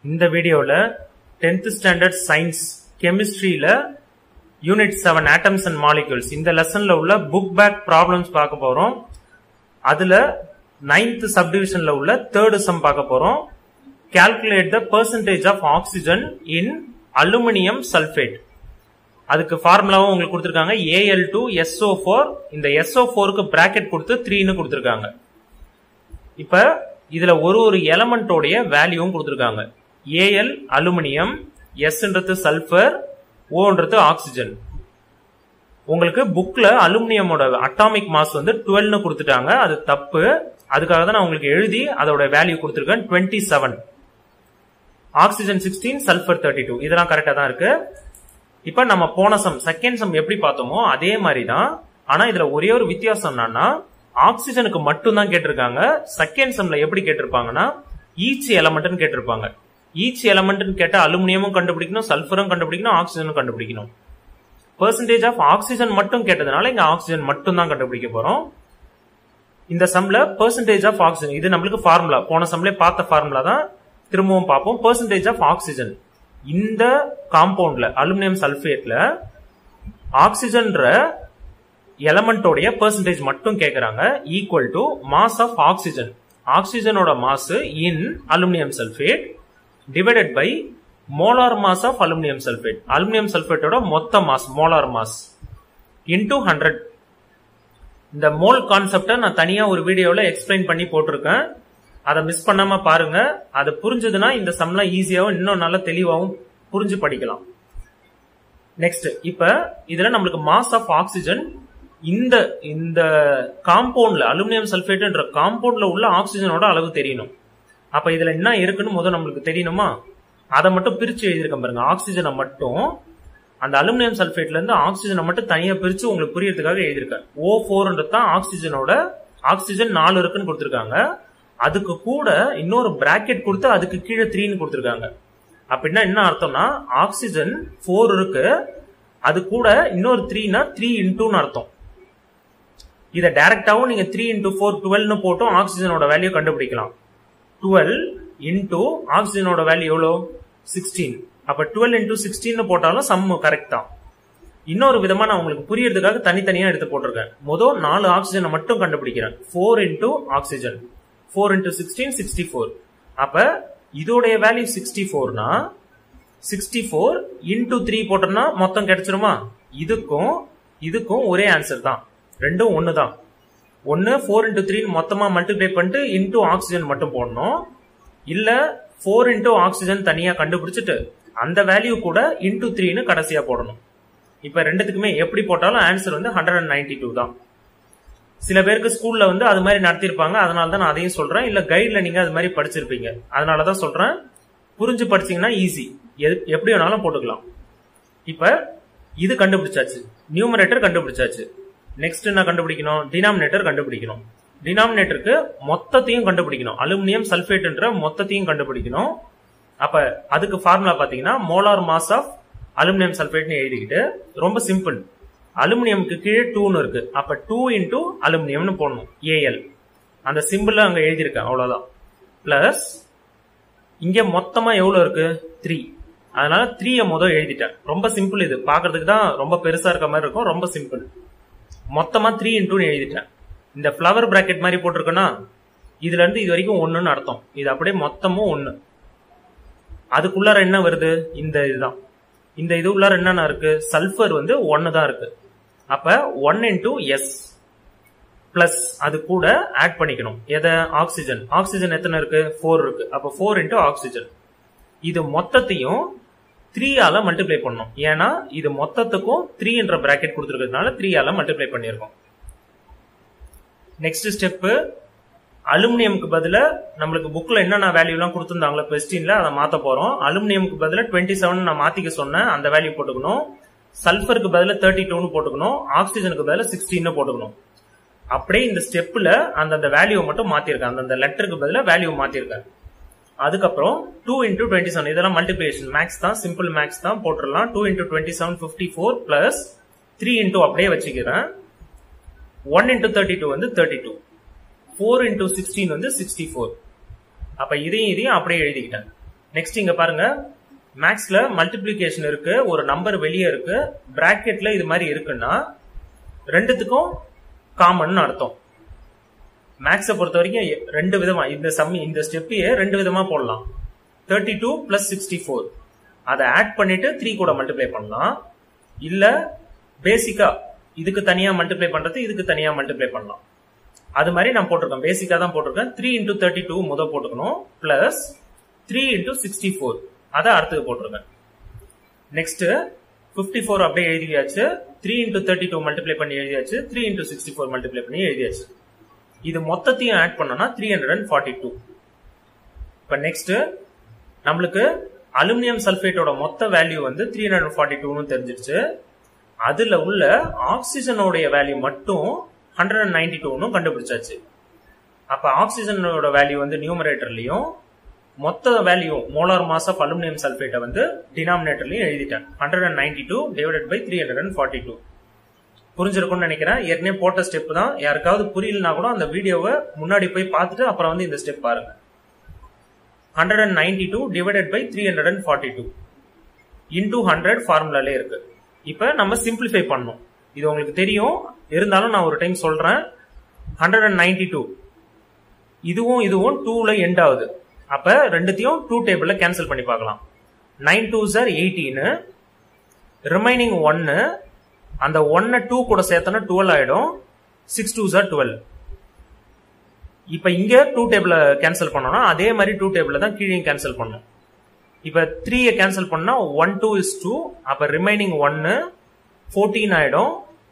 இந்த வீடியோவில் tenth standard science கெமிஸ்ட்ரியில் unit seven atoms and molecules இந்த லெசன்ல உள்ள புக் பேக் ப்ராப்ளம்ஸ் பார்க்க போறோம் அதுல நைன்த் சப்டிவிஷன்ல உள்ள தேர்டு சம் பார்க்க போறோம் calculate the percentage of oxygen in aluminium sulphate அதுக்கு ஃபார்முலாவும் உங்களுக்கு கொடுத்துருக்காங்க ஏஎல் டூ எஸ்ஓ ஃபோர் இந்த எஸ்ஓ ஃபோருக்கு பிராக்கெட் கொடுத்து த்ரீன்னு கொடுத்துருக்காங்க இப்ப இதுல ஒரு ஒரு எலமெண்டோடைய வேல்யூவும் கொடுத்துருக்காங்க ஏஎல் அலுமினியம் எஸ்ன்றது சல்ஃபர் ஓன்றது ஆக்சிஜன் உங்களுக்கு புக்ல அலுமினியமோட அட்டாமிக் மாஸ் வந்து டுவெல்னு கொடுத்துட்டாங்க அது தப்பு அதுக்காக தான் நான் உங்களுக்கு எழுதி அதோட வேல்யூ கொடுத்துருக்கேன் twenty seven oxygen sixteen sulphur thirty two இதெல்லாம் கரெக்டா தான் இருக்கு இப்ப நம்ம போன சம் செகண்ட் சம் எப்படி பார்த்தோமோ அதே மாதிரி தான் ஆனா இதுல ஒரே ஒரு வித்தியாசம் என்னன்னா ஆக்சிஜனுக்கு மட்டும் தான் கேட்டிருக்காங்க செகண்ட் சம்ல எப்படி கேட்டிருப்பாங்கன்னா ஈச் எலமெண்ட்னு கேட்டிருப்பாங்க ஈச் எலமெண்ட்னு கேட்டா அலுமினியமும் கண்டுபிடிக்கணும் சல்ஃபரும் கண்டுபிடிக்கணும் ஆக்சிஜனும் கண்டுபிடிக்கணும் பெர்சன்டேஜ் ஆஃப் ஆக்சிஜன் மட்டும் கேட்டதுனால இங்க ஆக்சிஜன் மட்டும் தான் கண்டுபிடிக்க போறோம் இந்த சம்ல பெர்சன்டேஜ் ஆஃப் ஆக்சிஜன் இது நம்மளுக்கு ஃபார்முலா போன சம்ல பார்த்த ஃபார்முலா தான் திரும்பவும் பார்ப்போம் பெர்சன்டேஜ் ஆஃப் ஆக்சிஜன் இந்த காம்பவுண்ட்ல அலுமினியம் சல்ஃபேட்ல ஆக்சிஜன்ற எலமெண்டோடைய பெர்சன்டேஜ் மட்டும் கேட்கறாங்க equal to mass of oxygen ஆக்சிஜனோட mass in aluminium sulphate divided by molar mass of aluminium sulphate aluminium சல்ஃபேட்டோட மொத்த mass molar mass into hundred இந்த மோல் கான்செப்டை நான் தனியா ஒரு வீடியோல எக்ஸ்பிளைன் பண்ணி போட்டிருக்கேன் அதை மிஸ் பண்ணாம பாருங்க அது புரிஞ்சதுன்னா இந்த சம்லாம் ஈஸியாவும் இன்னும் நல்லா தெளிவாகவும் புரிஞ்சு படிக்கலாம் நெக்ஸ்ட் இப்ப இதுல நம்மளுக்கு மாஸ் ஆஃப் ஆக்சிஜன் இந்த இந்த காம்பவுண்ட்ல அலுமினியம் சல்ஃபேட்ன்ற காம்பவுண்ட்ல உள்ள ஆக்சிஜனோட அளவு தெரியணும் அப்ப இதுல என்ன இருக்குன்னு முதல் நம்மளுக்கு தெரியணுமா அதை மட்டும் பிரிச்சு எழுதியிருக்கேன் பாருங்க ஆக்சிஜனை மட்டும் அந்த அலுமினியம் சல்ஃபேட்ல இருந்து ஆக்சிஜனை மட்டும் தனியா பிரிச்சு உங்களுக்கு புரியறதுக்காக எழுதியிருக்கேன் ஓ போர்ன்றது தான் ஆக்சிஜனோட ஆக்சிஜன் நாலு இருக்குன்னு கொடுத்துருக்காங்க அதுக்கு கூட இன்னொரு பிராக்கெட் கொடுத்து அதுக்கு கீழே த்ரீன்னு கொடுத்துருக்காங்க அப்படின்னா என்ன அர்த்தம்னா ஆக்சிஜன் ஃபோர் இருக்கு அது கூட இன்னொரு த்ரீனா த்ரீ இன்டூன்னு அர்த்தம் இதை டைரக்டாவும் நீங்க த்ரீ இன்டூ ஃபோர் டுவெல்னு போட்டும் ஆக்சிஜனோட வேல்யூ கண்டுபிடிக்கலாம் டுவெல் இன்டூ ஆக்சிஜனோட வேல்யூ எவ்வளோ சிக்ஸ்டீன் அப்ப டுவெல் இன்டூ சிக்ஸ்டீன் போட்டாலும் சம் கரெக்ட் தான் இன்னொரு விதமா நான் உங்களுக்கு புரியறதுக்காக தனித்தனியா எடுத்து போட்டிருக்கேன் முதல் நாலு ஆக்சிஜனை மட்டும் கண்டுபிடிக்கிறேன் four into oxygen four into sixteen sixty four அப்ப இதோடைய வேல்யூ சிக்ஸ்டி ஃபோர்னா சிக்ஸ்டி ஃபோர் இன்டூ த்ரீ போட்டோம்னா மொத்தம் கிடைச்சிருமா இதுக்கும் இதுக்கும் ஒரே ஆன்சர் தான் ரெண்டும் ஒன்று தான் ஒன்று ஃபோர் இன்டூ த்ரீ மொத்தமாக மல்டிப்ளை பண்ணிட்டு இன்டூ ஆக்சிஜன் மட்டும் போடணும் இல்லை ஃபோர் இன்டூ ஆக்சிஜன் தனியாக கண்டுபிடிச்சிட்டு அந்த வேல்யூ கூட இன்டூ த்ரீன்னு கடைசியாக போடணும் இப்போ ரெண்டுத்துக்குமே எப்படி போட்டாலும் ஆன்சர் வந்து ஹண்ட்ரட் அண்ட் நைன்டி டூ தான் சில பேருக்கு ஸ்கூல்ல வந்து அது மாதிரி நடத்திருப்பாங்க அதனால தான் நான் அதையும் சொல்றேன் இல்ல கைட்ல நீங்க அது மாதிரி படிச்சிருப்பீங்க அதனால தான் சொல்றேன் புரிஞ்சு படிச்சீங்கன்னா ஈஸி எப்படி வேணாலும் போட்டுக்கலாம் இப்ப இது கண்டுபிடிச்சாச்சு நியூமரேட்டர் கண்டுபிடிச்சாச்சு நெக்ஸ்ட் என்ன கண்டுபிடிக்கணும் டினாமினேட்டர் கண்டுபிடிக்கணும் டினாமினேட்டருக்கு மொத்தத்தையும் கண்டுபிடிக்கணும் அலுமினியம் சல்பேட்ன்ற மொத்தத்தையும் கண்டுபிடிக்கணும் அப்ப அதுக்கு ஃபார்முலா பாத்தீங்கன்னா மோலார் மாஸ் ஆஃப் அலுமினியம் சல்பேட்னு எழுதிக்கிட்டு ரொம்ப சிம்பிள் அலுமினியமுக்கு கீழே டூன்னு இருக்கு அப்ப டூ இன்டூ அலுமினியம்னு போடணும் ஏஎல் அந்த சிம்பிள் அங்க எழுதியிருக்கேன் அவ்வளவுதான் பிளஸ் இங்க மொத்தமா எவ்வளவு இருக்கு த்ரீ அதனால த்ரீய முதல் எழுதிட்டேன் ரொம்ப சிம்பிள் இது பாக்குறதுக்கு தான் ரொம்ப பெருசா இருக்க மாதிரி இருக்கும் ரொம்ப சிம்பிள் மொத்தமா த்ரீ இன்டூன்னு எழுதிட்டேன் இந்த ஃபிளவர் பிராக்கெட் மாதிரி போட்டிருக்கேன்னா இதுல இருந்து இது வரைக்கும் ஒண்ணுன்னு அர்த்தம் இது அப்படியே மொத்தமும் ஒண்ணு அதுக்குள்ளார என்ன வருது இந்த இதுதான் இந்த இது உள்ளார என்னென்ன இருக்கு சல்ஃபர் வந்து ஒன்னு தான் இருக்கு அப்ப ஒன் இன்டூ எஸ் பிளஸ் அது கூட ஆட் பண்ணிக்கணும் எதை ஆக்சிஜன் ஆக்சிஜன் எத்தனை இருக்கு ஃபோர் இருக்கு அப்ப ஃபோர் இன்டூ ஆக்சிஜன் இது மொத்தத்தையும் த்ரீ ஆல மல்டிப்ளை பண்ணணும் ஏன்னா இது மொத்தத்துக்கும் த்ரீ என்ற பிராக்கெட் கொடுத்துருக்கிறதுனால த்ரீ ஆல மல்டிப்ளை பண்ணியிருக்கோம் நெக்ஸ்ட் ஸ்டெப்பு அலுமினியமுக்கு பதில நம்மளுக்கு புக்ல என்னென்ன வேல்யூ எல்லாம் கொடுத்துருந்தாங்களோ கொஸ்டின்ல அதை மாத்த போறோம் அலுமினியமுக்கு பதில டுவெண்ட்டி செவன் நான் மாத்திக்க சொன்னேன் அந்த வேல்யூ போட்டுக்கணும் சல்ஃபருக்கு பதில தேர்ட்டி டூன்னு போட்டுக்கணும் ஆக்சிஜனுக்கு பதில சிக்ஸ்டீன் போட்டுக்கணும் அப்படியே இந்த ஸ்டெப்ல அந்தந்த வேல்யூ மட்டும் மாத்திருக்கேன் அந்தந்த லெட்டருக்கு பதில வேல்யூ மாத்திருக்கேன் அதுக்கப்புறம் டூ இன்டூ டுவெண்ட்டி செவன் இதெல்லாம் மல்டிபிளேஷன் மேக்ஸ் தான் சிம்பிள் மேக்ஸ் தான் போட்டுடலாம் two into twenty seven fifty four plus three into அப்படியே வச்சுக்கிறேன் ஒன் இன்டூ தேர்ட்டி டூ வந்து thirty two four into sixteen வந்து சிக்ஸ்டி ஃபோர் அப்ப இதையும் இதையும் அப்படியே எழுதிக்கிட்டேன் நெக்ஸ்ட் இங்க பாருங்க மேக்ஸ்ல மல்டிப்ளிகேஷன் இருக்கு ஒரு நம்பர் வெளியே இருக்கு பிராக்கெட்ல இது மாதிரி இருக்குன்னா ரெண்டுத்துக்கும் காமன் அர்த்தம் மேக்ஸை பொறுத்த வரைக்கும் எ- ரெண்டு விதமா இந்த சம் இந்த ஸ்டெப்பையே ரெண்டு விதமா போடலாம் thirty two plus sixty four அதை ஆட் பண்ணிட்டு த்ரீ கூட மல்டிப்ளை பண்ணலாம் இல்ல பேசிக்கா இதுக்கு தனியா மல்டிப்ளை பண்றது இதுக்கு தனியா மல்டிப்ளை பண்ணலாம் அது மாதிரி நான் போட்டிருக்கேன் பேசிக்கா தான் போட்டிருக்கேன் த்ரீ இன்டூ தேர்ட்டி டூ முத போட்டுக்கணும் plus three into sixty four அதை அடுத்தது போட்டிருக்கேன் நெக்ஸ்ட் ஃபிஃப்டி ஃபோர் அப்படியே எழுதியாச்சு three into thirty two multiply பண்ணி எழுதியாச்சு three into sixty four multiply பண்ணி எழுதியாச்சு இது மொத்தத்தையும் ஆட் பண்ணோம்னா three hundred and forty two இப்போ நெக்ஸ்ட் நம்மளுக்கு அலுமினியம் சல்ஃபேட்டோட மொத்த வேல்யூ வந்து த்ரீ ஹண்ட்ரட் ஃபார்ட்டி டூன்னு தெரிஞ்சிருச்சு அதுல உள்ள ஆக்சிஜனோடைய வேல்யூ மட்டும் ஹண்ட்ரட் அண்ட் நைன்டி டூன்னு கண்டுபிடிச்சாச்சு அப்ப ஆக்சிஜனோட வேல்யூ வந்து நியூமரேட்டர்லயும் மொத்த value molar mass of aluminium சல்ஃபேட்டை வந்து டினாமினேட்டர்லயும் எழுதிட்டேன் hundred and ninety two divided by three hundred and forty two புரிஞ்சிருக்கும்னு நினைக்கிறேன் ஏற்கனவே போட்ட ஸ்டெப் தான் யாருக்காவது புரியலனா கூட அந்த வீடியோவை முன்னாடி போய் பார்த்துட்டு அப்புறம் வந்து இந்த ஸ்டெப் பாருங்க hundred and ninety two divided by three hundred and forty two into hundred ஃபார்முலாலே இருக்கு இப்போ நம்ம சிம்பிளிஃபை பண்ணோம் இது உங்களுக்கு தெரியும் இருந்தாலும் நான் ஒரு டைம் சொல்றேன் ஹண்ட்ரட் அண்ட் நைன்டி டூ இதுவும் இதுவும் டூல எண்ட் ஆகுது அப்ப ரெண்டுத்தையும் டூ டேபிள்ல கேன்சல் பண்ணி பார்க்கலாம் nine twos are eighteen remaining ஒன்னு அந்த ஒன்னை டூ கூட சேர்த்தனா டுவெல் ஆயிடும் சிக்ஸ் டூ சார் டுவெல் இப்ப இங்க டூ டேபிள கேன்சல் பண்ணோம்னா அதே மாதிரி டூ டேபிள தான் கீழே கேன்சல் பண்ணும் இப்ப த்ரீயை கேன்சல் பண்ணா ஒன் டூ இஸ் டூ அப்ப ரிமைனிங் ஒன்னு ஃபோர்டீன் ஆயிடும்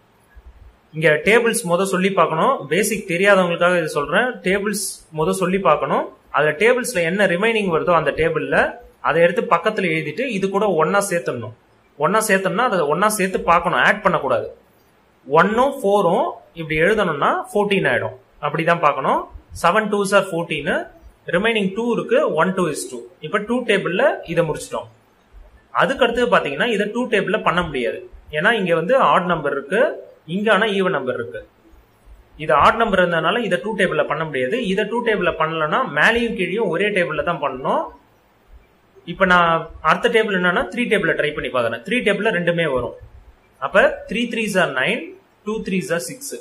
இங்க டேபிள்ஸ் முத சொல்லி பார்க்கணும் பேசிக் தெரியாதவங்களுக்காக இது சொல்றேன் டேபிள்ஸ் முத சொல்லி பார்க்கணும் அதுல டேபிள்ஸ்ல என்ன ரிமைனிங் வருதோ அந்த டேபிள்ல அதை எடுத்து பக்கத்துல எழுதிட்டு இது கூட ஒன்னா சேர்த்துடணும் ஒன்னா சேர்த்தோம்னா அதை ஒன்னா சேர்த்து பார்க்கணும் ஆட் பண்ணக்கூடாது ஒன்னும் ஃபோரும் இப்படி எழுதணும்னா ஃபோர்டீன் ஆயிடும் அப்படிதான் பார்க்கணும் seven twos are fourteen remaining two இருக்கு ஒன் டூ இஸ் டூ இப்ப டூ டேபிள்ல இதை முடிச்சிட்டோம் அதுக்கு அடுத்து பாத்தீங்கன்னா இதை டூ டேபிள்ல பண்ண முடியாது ஏன்னா இங்க வந்து ஆட் நம்பர் இருக்கு இங்க ஆனா ஈவன் நம்பர் இருக்கு இது ஆட் நம்பர் இருந்ததுனால இதை டூ டேபிள்ல பண்ண முடியாது இதை டூ டேபிள்ல பண்ணலன்னா மேலேயும் கீழேயும் ஒரே டேபிள்ல தான் பண்ணணும் இப்ப நான் அடுத்த டேபிள் என்னன்னா த்ரீ டேபிள்ல ட்ரை பண்ணி பாக்குறேன் த்ரீ டேபிள்ல ரெண்டுமே வரும் அப்ப three three are nine two three are six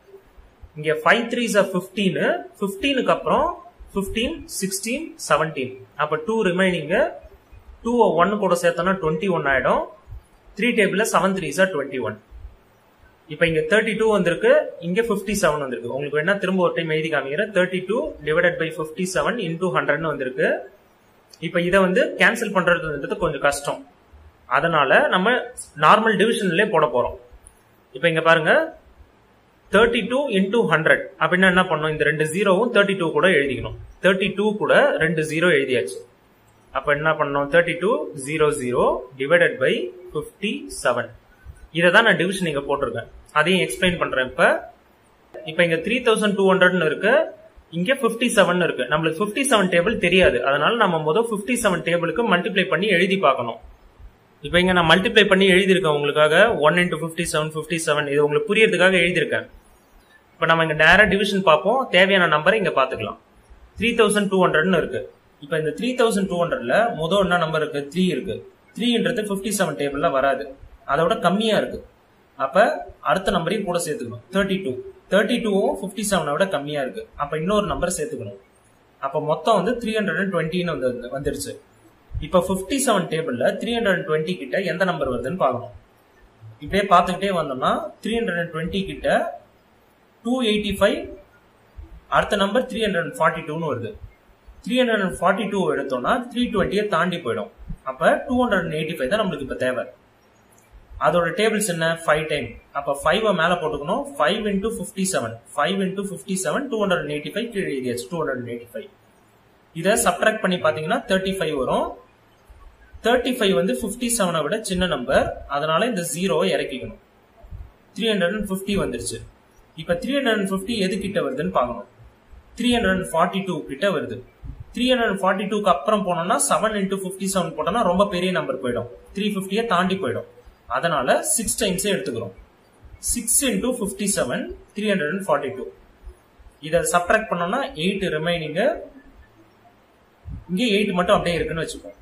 இங்க ஃபைவ் த்ரீ ஆர் பிப்டீன் பிப்டீனுக்கு அப்புறம் பிப்டீன் சிக்ஸ்டீன் செவன்டீன் அப்ப டூ ரிமைனிங் டூ ஒன்னு கூட சேர்த்தோம்னா டுவெண்ட்டி ஒன் ஆயிடும் த்ரீ டேபிள்ல seven three are twenty one இப்ப இங்க தேர்ட்டி டூ வந்திருக்கு இங்க பிப்டி செவன் வந்திருக்கு உங்களுக்கு வேணா திரும்ப ஒரு டைம் எழுதி காமிக்கிறேன் thirty two divided by fifty seven into ஹண்ட்ரட்னு வந்திருக்கு இப்ப இதை வந்து கேன்சல் பண்றதுன்றது கொஞ்சம் கஷ்டம் அதனால நம்ம நார்மல் டிவிஷன்லயே போட போறோம் இப்ப இங்க பாருங்க தேர்ட்டி டூ இன்டூ ஹண்ட்ரட் அப்படின்னா என்ன பண்ணணும் இந்த ரெண்டு ஜீரோவும் தேர்ட்டி டூ கூட எழுதிக்கணும் தேர்ட்டி டூ கூட ரெண்டு ஜீரோ எழுதியாச்சு அப்ப என்ன பண்ணணும் thirty two zero zero divided by fifty seven இதை தான் நான் டிவிஷன் இங்க போட்டிருக்கேன் அதையும் எக்ஸ்பிளைன் பண்றேன் இப்ப இப்ப இங்க த்ரீ தௌசண்ட் டூ ஹண்ட்ரட்னு இருக்கு இங்க பிப்டி செவன் இருக்கு நம்மளுக்கு பிப்டி செவன் டேபிள் தெரியாது அதனால நம்ம முதல் பிப்டி செவன் டேபிளுக்கு மல்டிப்ளை பண்ணி எழுதி பார்க்கணும் இப்போ இங்க நான் மல்டிப்ளை பண்ணி எழுதியிருக்கேன் உங்களுக்காக one into fifty seven fifty seven இது உங்களுக்கு புரியறதுக்காக எழுதியிருக்கேன் இப்போ நம்ம இங்க நேரா டிவிஷன் பார்ப்போம் தேவையான நம்பரை இங்க பாத்துக்கலாம் த்ரீ தௌசண்ட் டூ ஹண்ட்ரட்னு இருக்கு இப்போ இந்த த்ரீ தௌசண்ட் டூ ஹண்ட்ரட்ல முதல் என்ன நம்பர் இருக்கு த்ரீ இருக்கு த்ரீன்றது ஃபிஃப்டி செவன் டேபிள்ல வராது அதோட கம்மியா இருக்கு அப்ப அடுத்த நம்பரையும் கூட சேர்த்துக்கணும் தேர்ட்டி டூ தேர்ட்டி டூவும் ஃபிஃப்டி செவனை விட கம்மியா இருக்கு அப்ப இன்னொரு நம்பர் சேர்த்துக்கணும் அப்ப மொத்தம் வந்து த்ரீ ஹண்ட்ரட் அண்ட் டுவெண்ட்டின்னு வந்து வந்துருச்சு இப்ப ஃபிஃப்டி செவன் டேபிள்ல த்ரீ ஹண்ட்ரட் அண்ட் டுவெண்ட்டி கிட்ட எந்த நம்பர் வருதுன்னு பார்க்கணும் இப்படியே பார்த்துக்கிட்டே வந்தோம்னா த்ரீ ஹண்ட்ரட் அண்ட் டுவெண்ட்டி கிட்ட டூ எயிட்டி ஃபைவ் அடுத்த number three hundred and forty டூன்னு வருது three hundred and forty two எடுத்தோம்னா த்ரீ டுவெண்ட்டியை தாண்டி போயிடும் அப்ப two hundred and eighty five தான் நம்மளுக்கு இப்ப தேவை அதோட டேபிள்ஸ் என்ன ஃபைவ் டைம் அப்ப ஃபைவ் மேல போட்டுக்கணும் five into fifty seven five into fifty seven two hundred and eighty five கீழே எழுதியாச்சு two hundred and eighty five இதை சப்ட்ராக்ட் பண்ணி பாத்தீங்கன்னா தேர்ட்டி ஃபைவ் வரும் தேர்ட்டி ஃபைவ் வந்து ஃபிஃப்டி செவனை விட சின்ன நம்பர் அதனால இந்த ஜீரோவை இறக்கிக்கணும் த்ரீ ஹண்ட்ரட் அண்ட் ஃபிஃப்டி வந்துருச்சு இப்ப த்ரீ ஹண்ட்ரட் அண்ட் ஃபிஃப்டி எது கிட்ட வருதுன்னு பார்க்கணும் three hundred and forty two கிட்ட வருது த்ரீ ஹண்ட்ரட் அண்ட் ஃபார்ட்டி டூக்கு அப்புறம் போனோம்னா செவன் இன்டூ ஃபிஃப்டி செவன் போட்டோம்னா ரொம்ப பெரிய நம்பர் போயிடும் த்ரீ ஃபிஃப்டியை தாண்டி போயிடும் அதனால சிக்ஸ் டைம்ஸே எடுத்துக்கிறோம் six into fifty seven three hundred and forty two இதை சப்ட்ராக்ட் பண்ணோம்னா எயிட் ரிமைனிங் இங்கே எயிட் மட்டும் அப்படியே இருக்குன்னு வச்சுப்போம்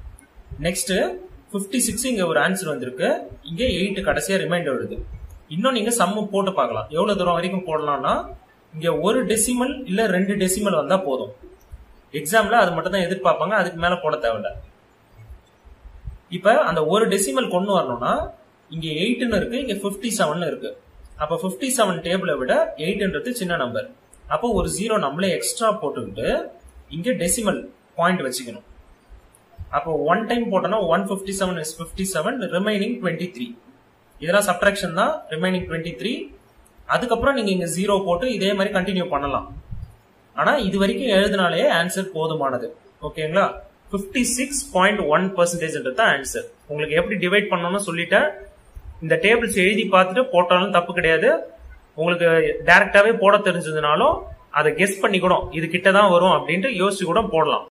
நெக்ஸ்ட் பிப்டி சிக்ஸ் இங்க ஒரு ஆன்சர் வந்திருக்கு இங்க எயிட் கடைசியா ரிமைண்டர் வருது இன்னும் நீங்க சம்மு போட்டு பார்க்கலாம் எவ்வளவு தூரம் வரைக்கும் போடலாம்னா இங்க ஒரு டெசிமல் இல்ல ரெண்டு டெசிமல் வந்தா போதும் எக்ஸாம்ல அது மட்டும் தான் எதிர்பார்ப்பாங்க அதுக்கு மேல போட தேவையில்ல இப்ப அந்த ஒரு டெசிமல் கொண்டு வரணும்னா இங்க எயிட்னு இருக்கு இங்க பிப்டி செவன் இருக்கு அப்ப பிப்டி செவன் டேபிளை விட எயிட்ன்றது சின்ன நம்பர் அப்போ ஒரு ஜீரோ நம்மளே எக்ஸ்ட்ரா போட்டுக்கிட்டு இங்க டெசிமல் பாயிண்ட் வச்சுக்கணும் அப்போ ஒன் டைம் போட்டோம்னா one fifty seven is fifty seven remaining twenty three இதெல்லாம் சப்ட்ராக்ஷன் தான் ரிமைனிங் டுவெண்ட்டி த்ரீ அதுக்கப்புறம் நீங்க இங்க ஜீரோ போட்டு இதே மாதிரி கண்டினியூ பண்ணலாம் ஆனா இது வரைக்கும் எழுதினாலே ஆன்சர் போதுமானது ஓகேங்களா fifty six point one percentage தான் ஆன்சர் உங்களுக்கு எப்படி டிவைட் பண்ணணும்னு சொல்லிட்டேன் இந்த டேபிள்ஸ் எழுதி பார்த்துட்டு போட்டாலும் தப்பு கிடையாது உங்களுக்கு டைரக்டாவே போட தெரிஞ்சதுனாலும் அதை கெஸ் பண்ணி கூட இது கிட்ட தான் வரும் அப்படின்ட்டு யோசிச்சு கூட போடலாம்